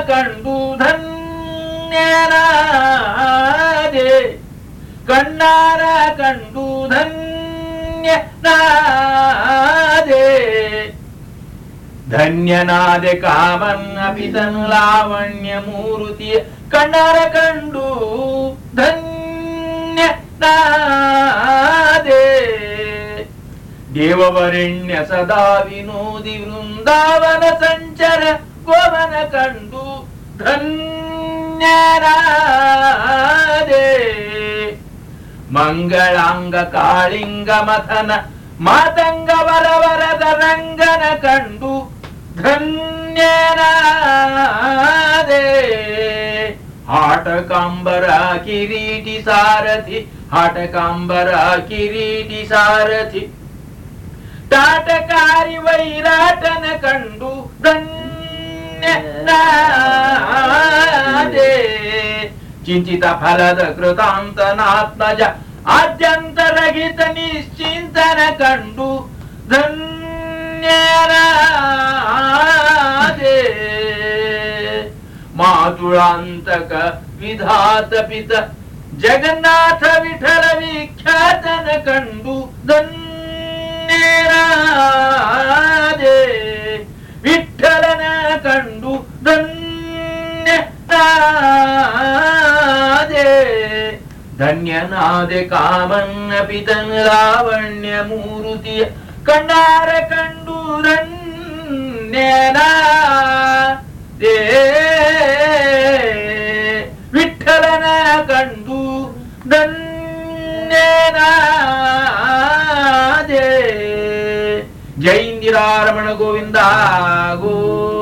ಕಂಡು ಧನ್ಯನಾದೆ ಕಣ್ಣಾರ ಕಂಡು ಧನ್ಯನಾದೆ ಧನ್ಯನಾದೆ ಕಾಮನ್ನ ಪಿತನು ಲಾವಣ್ಯ ಮೂರುತಿಯ ಕಣ್ಣಾರ ಕಂಡು ಧನ್ಯನಾದೆ ದೇವವರೆಣ್ಯ ಸದಾ ವಿನೋದಿ ವೃಂದಾವನ ಸಂಚರ ಗೋವನ ಕಂಡು ಧನ್ಯರಾದೆ ಮಂಗಳಾಂಗ ಕಾಳಿಂಗ ಮಥನ ಮಾತಂಗ ವರವರದ ರಂಗನ ಕಂಡು ಧನ್ಯನಾದೆ ಆಟಕಾಂಬರ ಕಿರೀಟಿ ಸಾರಥಿ ಆಟಕಾಂಬರ ಕಿರೀಟಿ ಸಾರಥಿ ಟಾಟಕಾರಿ ವೈರಾಟನ ಕಂಡು ಧನ್ಯನಾದೆ ಚಿಂತಿತ ಫಲದ ಕೃತಾಂತನಾತ್ಮಜ ಆದ್ಯಂತರಹಿತ ನಿಶ್ಚಿಂತನ ಕಂಡು ಧನ್ಯನಾದೆ ಮಾತುಳಾಂತಕ ವಿಧಾತ ಪಿತ ಜಗನ್ನಾಥ ವಿಠಲ ವಿಖ್ಯಾತನ ಕಂಡು ಧನ್ಯರಾದೆ ವಿಠಲನ ಕಂಡು ಧನ್ಯನಾದೆ ಧನ್ಯನಾದೆ ಕಾಮನ್ನ ಪಿತನ ಲಾವಣ್ಯ ಮೂರುತಿಯ ಕಣ್ಣಾರ ಕಂಡು ಧನ್ಯನಾದೆ ವಿಠಲನ ಕಂಡು ಧನ್ಯನಾದೆ ಜೈ ಇಂದಿರಾರಮಣ ಗೋವಿಂದ ಗೋ